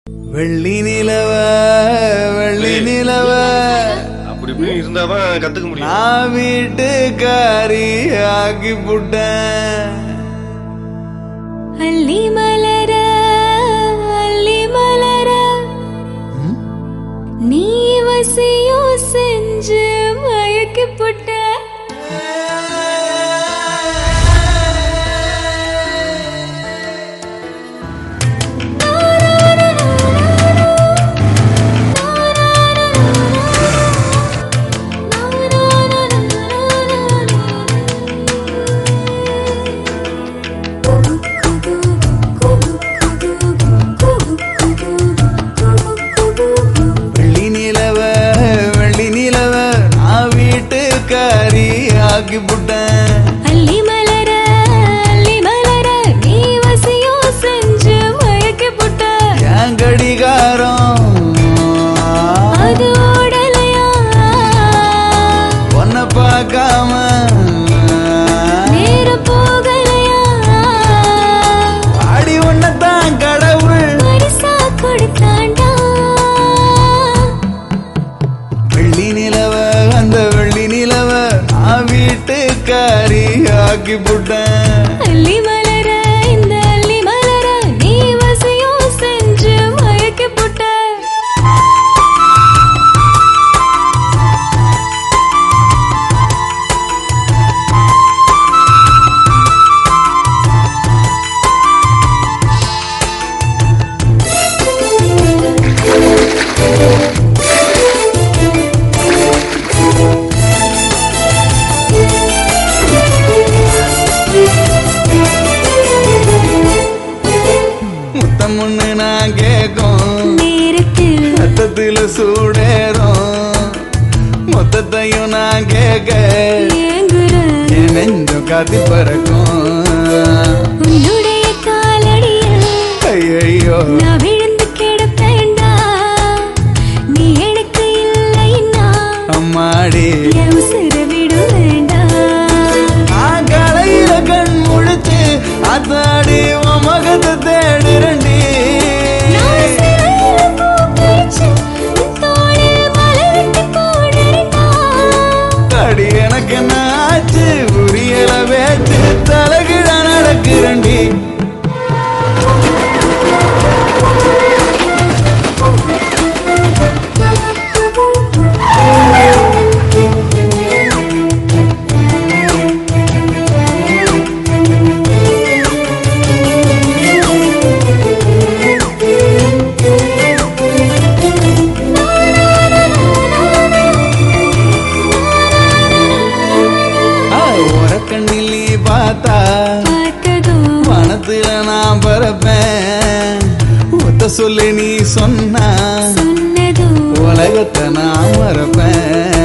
வெள்ளி நிலவ வெள்ளி நிலவ அப்படி இப்படி இருந்தாதான் கத்துக்க முடியும் நான் வீட்டுக்காரி ஆக்கி புட்டேன் அள்ளி மலர அள்ளி மலர நீ வசியம் செஞ்சு மயக்கி புட்ட வெள்ளி நிலவ வெள்ளி நிலவ நான் வீட்டுக்காரி ஆக்கி புட்டேன் அள்ளி மலர அள்ளி மலர நீ வசியம் செஞ்சு மயக்கி புட்ட என் கடிகாரம் அது ஓடலையா உன்னை பார்க்காம நேரம் போகலையா அடி உன்னைத்தான் கடவுள் பரிசா கொடுத்தாண்டா வெள்ளி நிலவ அந்த வெள்ளி நிலவ நான் வீட்டுக்காரி ஆக்கி புட்டேன் அள்ளி மலர இந்த அள்ளி மலர நீ வசியம் செஞ்சு மயக்கி புட்ட முத்தம் ஒண்ணு நான் கேட்கும் நேரத்தில் ரத்தத்துல சூடேறும் மொத்தத்தையும் நான் கேட்க ஏங்குற என் நெஞ்சம் காத்தி பறக்கும் உன்னுடைய காலடியில் ஐயோ நான் விழுந்து கிடப்பேண்டா நீ எனக்கு இல்லைன்னா அம்மாடி என் உசுர விட வேண்டாம் நான் கலையில கண் முழிச்சு அத்தாடி உன் முகத்தை தேடுறண்டி நான் சிறையில பூ பறிச்சு, உன் தோளில் மலரிட்டு போடுறேன்டா. அடி எனக்கு என்ன ஆச்சு புரியல பேச்சு தலைகிட நடக்கிறண்டி கண்ணில் நீ பார்த்தா பார்த்ததும் மனத்துல நான் பறப்பேன் ஒத்த சொல்லி நீ சொன்னா சொன்னதும் உலகத்தை நான் மறப்பேன்